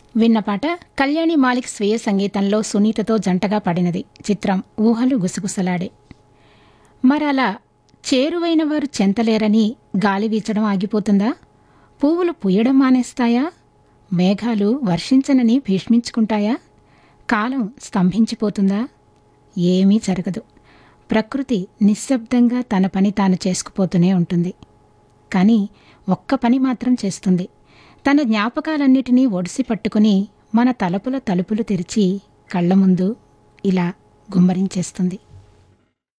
విన్న పాట కళ్యాణి మాలిక్ స్వీయ సంగీతంలో సునీతతో జంటగా పాడినది చిత్రం ఊహలు గుసగుసలాడే మరలా చేరువైన వారు చెంతలేరని గాలి వీచడం ఆగిపోతుందా పువ్వులు పూయడం మానేస్తాయా మేఘాలు వర్షించనని భీష్మించుకుంటాయా కాలం స్తంభించిపోతుందా ఏమీ జరగదు ప్రకృతి నిశ్శబ్దంగా తన పని తాను చేసుకుపోతూనే ఉంటుంది కానీ ఒక్క పని మాత్రం చేస్తుంది తన జ్ఞాపకాలన్నిటినీ ఒడిసి పట్టుకుని మన తలపుల తలుపులు తెరిచి కళ్ళ ముందు ఇలా గుమ్మరించేస్తుంది